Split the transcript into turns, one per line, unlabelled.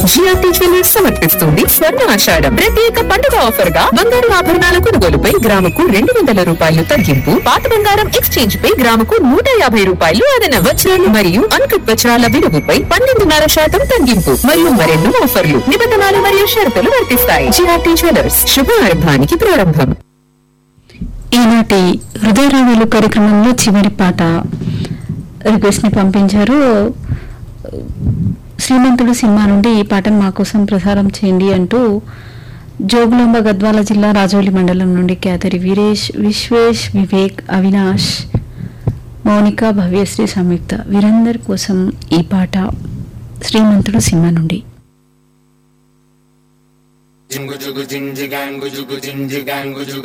GRT jewellers సమర్పిస్తుంది స్వర్ణ ఆషాఢం ప్రత్యేక పండుగ ఆఫర్ గా బంగారు ఆభరణాల కొనుగోలుపై గ్రాముకు రెండు వందల రూపాయలు తగ్గింపు పాత బంగారం ఎక్స్చేంజ్ పై గ్రాముకు నూట యాభై రూపాయలు అదన వజ్రాలు మరియు అన్కట్ వజ్రాల విలువపై పన్నెండున్నర శాతం తగ్గింపు మరియు మరెన్నో ఆఫర్లు నిబంధనలు మరియు షరతులు వర్తిస్తాయి జిఆర్టీ జ్యువెలర్స్ శుభారంభానికి ప్రారంభం
ఈనాటి హృదయరావాలు కార్యక్రమంలో చివరి పాట రిక్వెస్ట్ ని పంపించారు శ్రీమంతుడు సినిమా నుండి ఈ పాటను మా కోసం ప్రసారం చేయండి అంటూ జోగులాంబ గద్వాల జిల్లా రాజోలి మండలం నుండి కేతరి వీరేష్ విశ్వేష్ వివేక్ అవినాష్ మౌనిక భవ్యశ్రీ సంయుక్త వీరందరి కోసం ఈ పాట శ్రీమంతుడు సినిమా నుండి
Jingu jugu jing jigangu jugu jing jigangu jugu